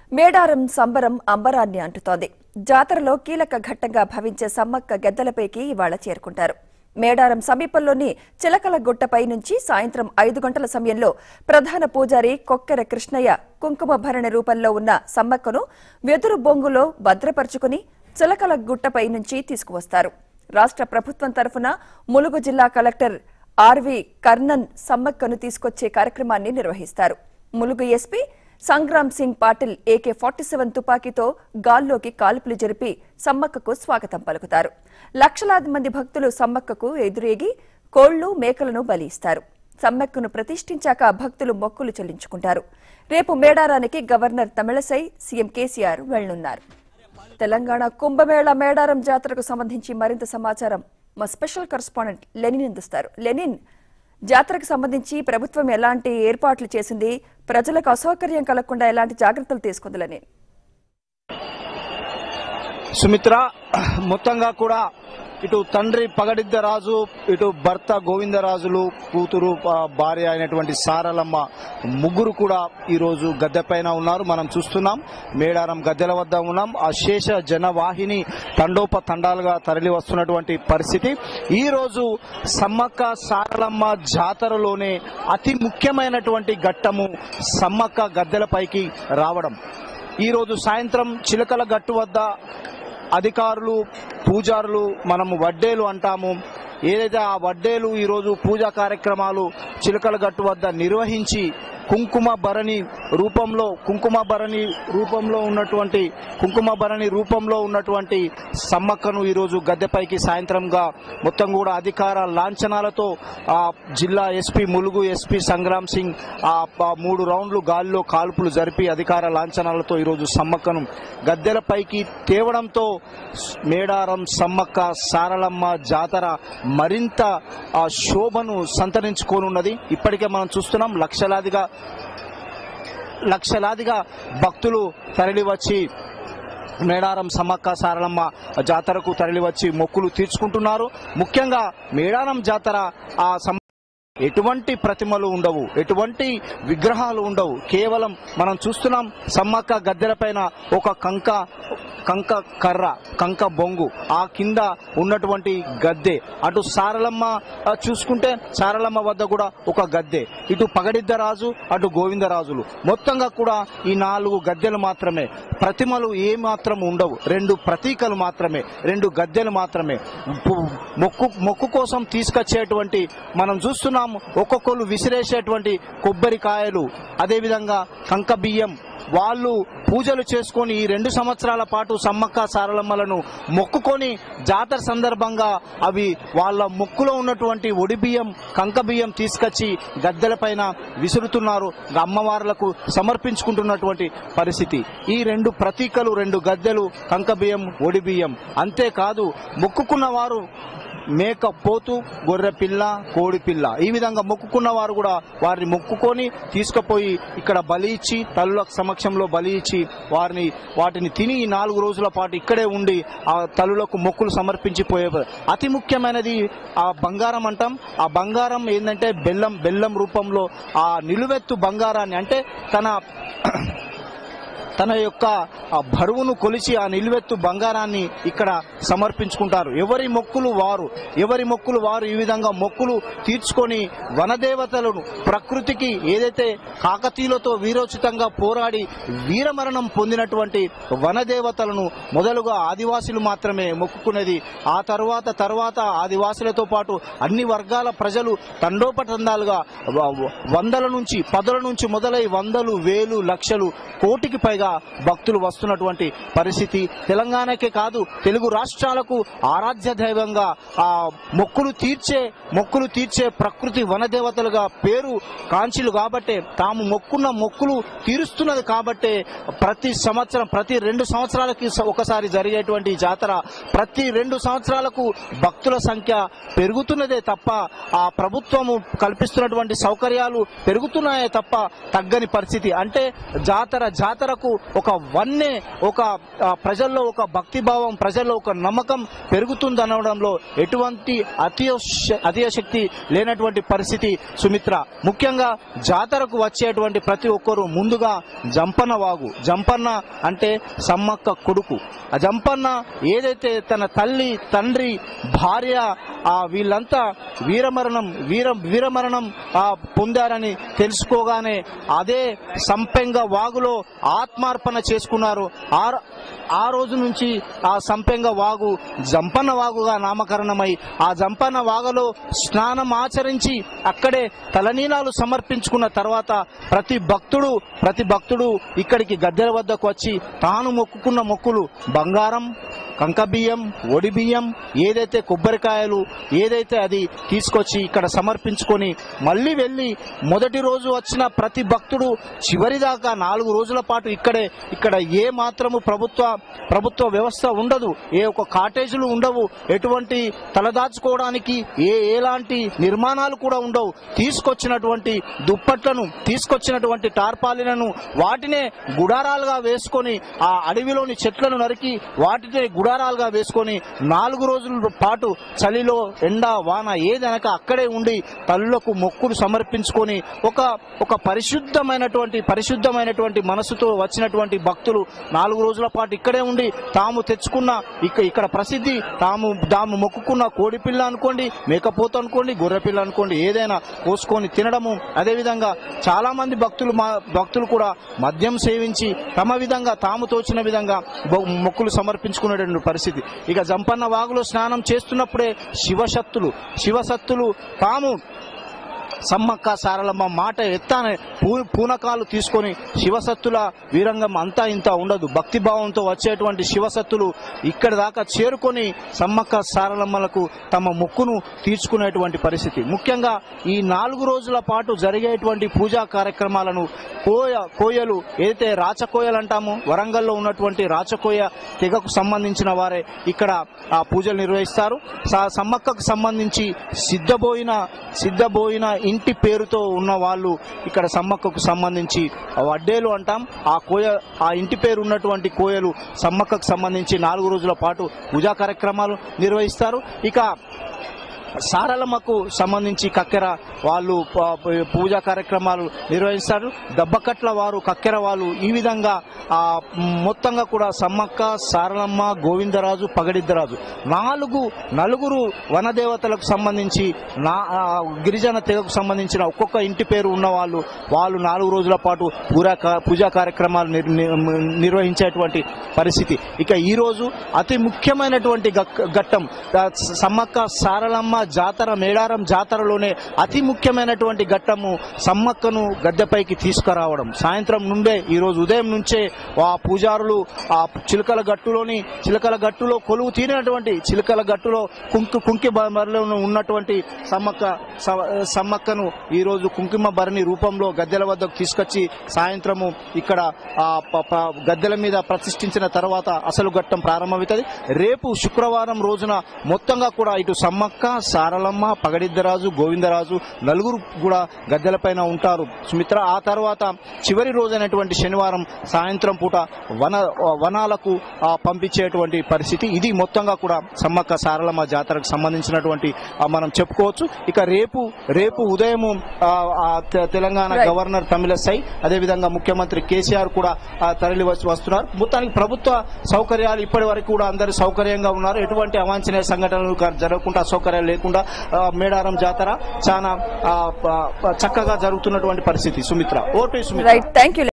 మేడారం సంబరం అంబరాన్ని అంటుతోంది జాతరలో కీలక ఘట్టంగా భావించే సమ్మక్క గద్దెలపైకి ఇవాళ చేరుకుంటారు మేడారం సమీపంలోని చిలకల గుట్టపై నుంచి సాయంత్రం ఐదు గంటల సమయంలో ప్రధాన పూజారి కొక్కెర కృష్ణయ్య కుంకుమ భరణి రూపంలో ఉన్న సమ్మక్కను వెదురు బొంగులో భద్రపరుచుకుని చిలకల గుట్టపై నుంచి తీసుకువస్తారు రాష్ట్ర ప్రభుత్వం తరఫున ములుగు జిల్లా కలెక్టర్ ఆర్వి కర్ణన్ సమ్మక్కను తీసుకొచ్చే కార్యక్రమాన్ని నిర్వహిస్తారు Mulugu SP Sangram Singh Patil AK forty seven తుపాకీతో గాల్లోకి కాల్పులు జరిపి సమ్మక్కకు స్వాగతం పలుకుతారు లక్షలాది మంది భక్తులు సమ్మక్కకు ఎదురేగి కోళ్లు మేకలను బలి ఇస్తారు సమ్మక్కను ప్రతిష్ఠించాక భక్తులు మొక్కులు చెల్లించుకుంటారు రేపు మేడారానికి గవర్నర్ తమిళసై సీఎం కేసీఆర్ వెళ్లనున్నారు తెలంగాణ కుంభమేళ మేడారం జాతరకు సంబంధించి మరింత సమాచారం మా స్పెషల్ కరస్పాండెంట్ లెనిన్ అందిస్తారు లెనిన్ జాతరకు సంబంధించి ప్రభుత్వం ఎలాంటి ఏర్పాట్లు చేసింది ప్రజలకు అసౌకర్యం కలగకుండా ఎలాంటి జాగ్రత్తలు తీసుకుంది లెనిన్ సుమిత్ర మొత్తంగా కూడా ఇటు తండ్రి పగడిద్ద రాజు ఇటు భర్త గోవిందరాజులు కూతురు ఆ, భార్య అయినటువంటి సారలమ్మ ముగ్గురు కూడా ఈ రోజు గద్దె పైన ఉన్నారు మనం చూస్తున్నాం మేడారం గద్దెల వద్ద ఉన్నాం ఆ శేష జనవాహిని తండోప తండాలుగా తరలి వస్తున్నటువంటి పరిస్థితి ఈ రోజు సమ్మక్క సారలమ్మ జాతరలోనే అతి ముఖ్యమైనటువంటి ఘట్టము సమ్మక్క గద్దెలపైకి రావడం ఈ రోజు సాయంత్రం చిలకల గట్టు వద్ద అధికారులు పూజారులు మనము వడ్డేలు అంటాము ఏదైతే ఆ వడ్డేలు ఈరోజు పూజా కార్యక్రమాలు చిలకల గట్టు వద్ద నిర్వహించి కుంకుమ భరణి రూపంలో కుంకుమ భరణి రూపంలో ఉన్నటువంటి కుంకుమ భరణి రూపంలో ఉన్నటువంటి సమ్మక్కను ఈరోజు గద్దెపైకి సాయంత్రంగా మొత్తం కూడా అధికార లాంఛనాలతో ఆ జిల్లా ఎస్పీ ములుగు ఎస్పీ సంగ్రామ్ సింగ్ ఆ ఆ మూడు రౌండ్లు గాల్లో కాల్పులు జరిపి అధికార లాంఛనాలతో ఈరోజు సమ్మక్కను గద్దెలపైకి తేవడంతో మేడారం సమ్మక్క సారలమ్మ జాతర మరింత ఆ శోభను సంతరించుకోనున్నది ఇప్పటికే మనం చూస్తున్నాం లక్షలాదిగా లక్షలాదిగా భక్తులు తరలివచ్చి మేడారం సమ్మక్క సారలమ్మ జాతరకు తరలివచ్చి మొక్కులు తీర్చుకుంటున్నారు ముఖ్యంగా మేడారం జాతర ఆ సమ్మ ఎటువంటి ప్రతిమలు ఉండవు ఎటువంటి విగ్రహాలు ఉండవు కేవలం మనం చూస్తున్నాం సమ్మక్క గద్దెలపైన ఒక కంక కంక కర్ర కంక బొంగు ఆ కింద ఉన్నటువంటి గద్దె అటు సారలమ్మ ఆ, చూసుకుంటే సారలమ్మ వద్ద కూడా ఒక గద్దె ఇటు పగడిద్ద రాజు అటు గోవిందరాజులు మొత్తంగా కూడా ఈ నాలుగు గద్దెలు మాత్రమే ప్రతిమలు ఏ మాత్రం ఉండవు రెండు ప్రతీకలు మాత్రమే రెండు గద్దెలు మాత్రమే పు- మొక్కు మొక్కు కోసం తీసుకొచ్చేటువంటి మనం చూస్తున్నాం ఒక్కొక్కరు విసిరేసేటువంటి కొబ్బరికాయలు అదేవిధంగా కంక బియ్యం వాళ్ళు పూజలు చేసుకొని ఈ రెండు సంవత్సరాల పాటు సమ్మక్క సారలమ్మలను మొక్కుకొని జాతర సందర్భంగా అవి వాళ్ళ మొక్కులో ఉన్నటువంటి ఒడి బియ్యం కంక బియ్యం తీసుకొచ్చి గద్దెలపైన విసురుతున్నారు అమ్మవార్లకు సమర్పించుకుంటున్నటువంటి పరిస్థితి ఈ రెండు ప్రతీకలు రెండు గద్దెలు కంక బియ్యం ఒడి బియ్యం అంతేకాదు మొక్కుకున్న వారు మేక పోతు గొర్రె పిల్ల కోడి పిల్ల ఈ విధంగా మొక్కుకున్న వారు కూడా వారిని మొక్కుకొని తీసుకుపోయి ఇక్కడ బలి ఇచ్చి తల్లుల సమక్షంలో బలి ఇచ్చి వారిని వాటిని తిని ఈ నాలుగు రోజుల పాటు ఇక్కడే ఉండి ఆ తల్లులకు మొక్కులు సమర్పించిపోయే అతి ముఖ్యమైనది ఆ బంగారం అంటాం ఆ బంగారం ఏంటంటే బెల్లం బెల్లం రూపంలో ఆ నిలువెత్తు బంగారాన్ని అంటే తన తన యొక్క ఆ బరువును కొలిచి ఆ నిలువెత్తు బంగారాన్ని ఇక్కడ సమర్పించుకుంటారు ఎవరి మొక్కులు వారు ఎవరి మొక్కులు వారు ఈ విధంగా మొక్కులు తీర్చుకొని వనదేవతలను ప్రకృతికి ఏదైతే కాకతీయులతో వీరోచితంగా పోరాడి వీరమరణం పొందినటువంటి వనదేవతలను మొదలుగా ఆదివాసులు మాత్రమే మొక్కుకునేది ఆ తర్వాత తర్వాత ఆదివాసులతో పాటు అన్ని వర్గాల ప్రజలు తండోపతండాలుగా వ- వ- వందల నుంచి పదుల నుంచి మొదలై వందలు వేలు లక్షలు కోటికి పైగా భక్తులు వస్తున్నటువంటి పరిస్థితి తెలంగాణకే కాదు తెలుగు రాష్ట్రాలకు ఆరాధ్య దైవంగా ఆ మొక్కులు తీర్చే మొక్కులు తీర్చే ప్రకృతి వనదేవతలుగా పేరు కాంచిలు కాబట్టే తాము మొక్కున్న మొక్కులు తీరుస్తున్నది కాబట్టే ప్రతి సంవత్సరం ప్రతి రెండు సంవత్సరాలకి స- ఒకసారి జరిగేటువంటి ఈ జాతర ప్రతి రెండు సంవత్సరాలకు భక్తుల సంఖ్య పెరుగుతున్నదే తప్ప ఆ ప్రభుత్వము కల్పిస్తున్నటువంటి సౌకర్యాలు పెరుగుతున్నాయే తప్ప తగ్గని పరిస్థితి అంటే జాతర జాతరకు ఒక వన్నె ఒక ఆ, ప్రజల్లో ఒక భక్తిభావం ప్రజల్లో ఒక నమ్మకం పెరుగుతుందనడంలో ఎటువంటి అతిశ అతిశక్తి లేనటువంటి పరిస్థితి సుమిత్ర ముఖ్యంగా జాతరకు వచ్చేటువంటి ప్రతి ఒక్కరూ ముందుగా జంపన్న వాగు జంపన్న అంటే సమ్మక్క కొడుకు ఆ జంపన్న ఏదైతే తన తల్లి తండ్రి భార్య ఆ వీళ్ళంతా వీరమరణం వీర వీరమరణం ఆ పొందారని తెలుసుకోగానే అదే సంపెంగ వాగులో ఆత్మార్పణ చేసుకున్నారు ఆ ఆ రోజు నుంచి ఆ సంపెంగ వాగు జంపన్న వాగుగా నామకరణమై ఆ జంపన్న వాగులో స్నానం ఆచరించి అక్కడే తలనీలాలు సమర్పించుకున్న తర్వాత ప్రతి భక్తుడు ప్రతి భక్తుడు ఇక్కడికి గద్దెల వద్దకు వచ్చి తాను మొక్కుకున్న మొక్కులు బంగారం కంకబియ్యం ఒడి బియ్యం ఏదైతే కొబ్బరికాయలు ఏదైతే అది తీసుకొచ్చి ఇక్కడ సమర్పించుకొని మళ్ళీ వెళ్ళి మొదటి రోజు వచ్చిన ప్రతి భక్తుడు చివరి దాకా నాలుగు రోజుల పాటు ఇక్కడే ఇక్కడ ఏ మాత్రము ప్రభుత్వ ప్రభుత్వ వ్యవస్థ ఉండదు ఏ ఒక కాటేజీలు ఉండవు ఎటువంటి తలదాచుకోవడానికి ఏ ఎలాంటి నిర్మాణాలు కూడా ఉండవు తీసుకొచ్చినటువంటి దుప్పట్లను తీసుకొచ్చినటువంటి టార్పాలిలను వాటినే గుడారాలుగా వేసుకొని ఆ అడవిలోని చెట్లను నరికి వాటినే గుడారాలుగా వేసుకొని నాలుగు రోజుల పాటు చలిలో ఎండ వాన ఏదనక అక్కడే ఉండి తల్లులకు మొక్కులు సమర్పించుకొని ఒక ఒక పరిశుద్ధమైనటువంటి పరిశుద్ధమైనటువంటి మనసుతో వచ్చినటువంటి భక్తులు నాలుగు రోజుల పాటు ఇక్కడే ఉండి తాము తెచ్చుకున్న ఇక ఇక్కడ ప్రసిద్ధి తాము తాము మొక్కుకున్న కోడి పిల్ల అనుకోండి మేకపోత అనుకోండి గొర్రె పిల్ల అనుకోండి ఏదైనా కోసుకొని తినడము అదేవిధంగా చాలా మంది భక్తులు మా భక్తులు కూడా మద్యం సేవించి తమ విధంగా తాము తోచిన విధంగా బొ- మొక్కులు సమర్పించుకునేటువంటి పరిస్థితి ఇక జంపన్న వాగులో స్నానం చేస్తున్నప్పుడే శివశక్తులు శివశక్తులు తాము సమ్మక్క సారలమ్మ మాట ఎత్తానే పూ పూనకాలు తీసుకొని శివసత్తుల వీరంగం అంతా ఇంత ఉండదు భక్తిభావంతో వచ్చేటువంటి శివసత్తులు ఇక్కడి దాకా చేరుకొని సమ్మక్క సారలమ్మలకు తమ మొక్కును తీర్చుకునేటువంటి పరిస్థితి ముఖ్యంగా ఈ నాలుగు రోజుల పాటు జరిగేటువంటి పూజా కార్యక్రమాలను కోయ కోయలు ఏదైతే రాచకోయలు అంటామో వరంగల్లో ఉన్నటువంటి రాచకోయ తెగకు సంబంధించిన వారే ఇక్కడ ఆ పూజలు నిర్వహిస్తారు స- సమ్మక్కకు సంబంధించి సిద్ధబోయిన సిద్ధబోయిన ఇంటి పేరుతో ఉన్న వాళ్ళు ఇక్కడ సమ్మక్కకు సంబంధించి వడ్డేలు అంటాం ఆ కోయ ఆ ఇంటి పేరు ఉన్నటువంటి కోయలు సమ్మక్కకు సంబంధించి నాలుగు రోజుల పాటు పూజా కార్యక్రమాలు నిర్వహిస్తారు ఇక సారలమ్మకు సంబంధించి కక్కెర వాళ్ళు ప- ప- పూజా కార్యక్రమాలు నిర్వహిస్తారు దబ్బకట్ల వారు కక్కెర వాళ్ళు ఈ విధంగా ఆ మొత్తంగా కూడా సమ్మక్క సారలమ్మ గోవిందరాజు పగడిద్దరాజు నాలుగు నలుగురు వనదేవతలకు సంబంధించి నా ఆ, గిరిజన తెగకు సంబంధించిన ఒక్కొక్క ఇంటి పేరు ఉన్న వాళ్ళు వాళ్ళు నాలుగు రోజుల పాటు పూరా కా- పూజా కార్యక్రమాలు నిర్- ని- నిర్వహించేటువంటి పరిస్థితి ఇక ఈ రోజు అతి ముఖ్యమైనటువంటి గక్- ఘట్టం ఆ, సమ్మక్క సారలమ్మ జాతర మేడారం జాతరలోనే అతి ముఖ్యమైనటువంటి ఘట్టము సమ్మక్కను గద్దెపైకి తీసుకురావడం సాయంత్రం నుండే ఈ రోజు ఉదయం నుంచే ఆ పూజారులు ఆ చిలకల గట్టులోని చిలకల గట్టులో కొలువు తీరినటువంటి చిలకల గట్టులో కుంకు కుంకి బరిలో ఉన్నటువంటి సమ్మక్క స- సమ్మక్కను ఈ రోజు కుంకుమ భరణి రూపంలో గద్దెల వద్దకు తీసుకొచ్చి సాయంత్రము ఇక్కడ ఆ ప- ప- గద్దెల మీద ప్రతిష్ఠించిన తర్వాత అసలు ఘట్టం ప్రారంభమవుతుంది రేపు శుక్రవారం రోజున మొత్తంగా కూడా ఇటు సమ్మక్క సారలమ్మ పగడిద్దరాజు గోవిందరాజు నలుగురు కూడా గద్దెలపైన ఉంటారు సుమిత్ర ఆ తర్వాత చివరి రోజైనటువంటి శనివారం సాయంత్రం పూట వన వనాలకు ఆ, పంపించేటువంటి పరిస్థితి ఇది మొత్తంగా కూడా సమ్మక్క సారలమ్మ జాతరకు సంబంధించినటువంటి ఆ, మనం చెప్పుకోవచ్చు ఇక రేపు రేపు ఉదయము ఆ, ఆ, తె- తెలంగాణ Right. గవర్నర్ తమిళసై అదేవిధంగా ముఖ్యమంత్రి కేసీఆర్ కూడా ఆ, తరలి వచ్చి వస్తున్నారు మొత్తానికి ప్రభుత్వ సౌకర్యాలు ఇప్పటి వరకు కూడా అందరు సౌకర్యంగా ఉన్నారు ఎటువంటి అవాంఛనీయ సంఘటనలు కా- జరగకుండా అసౌకర్యాలు లేకుండా ఆ, మేడారం జాతర చాలా ఆ, ప- ప- చక్కగా జరుగుతున్నటువంటి పరిస్థితి Sumitra vote Sumitra right thank you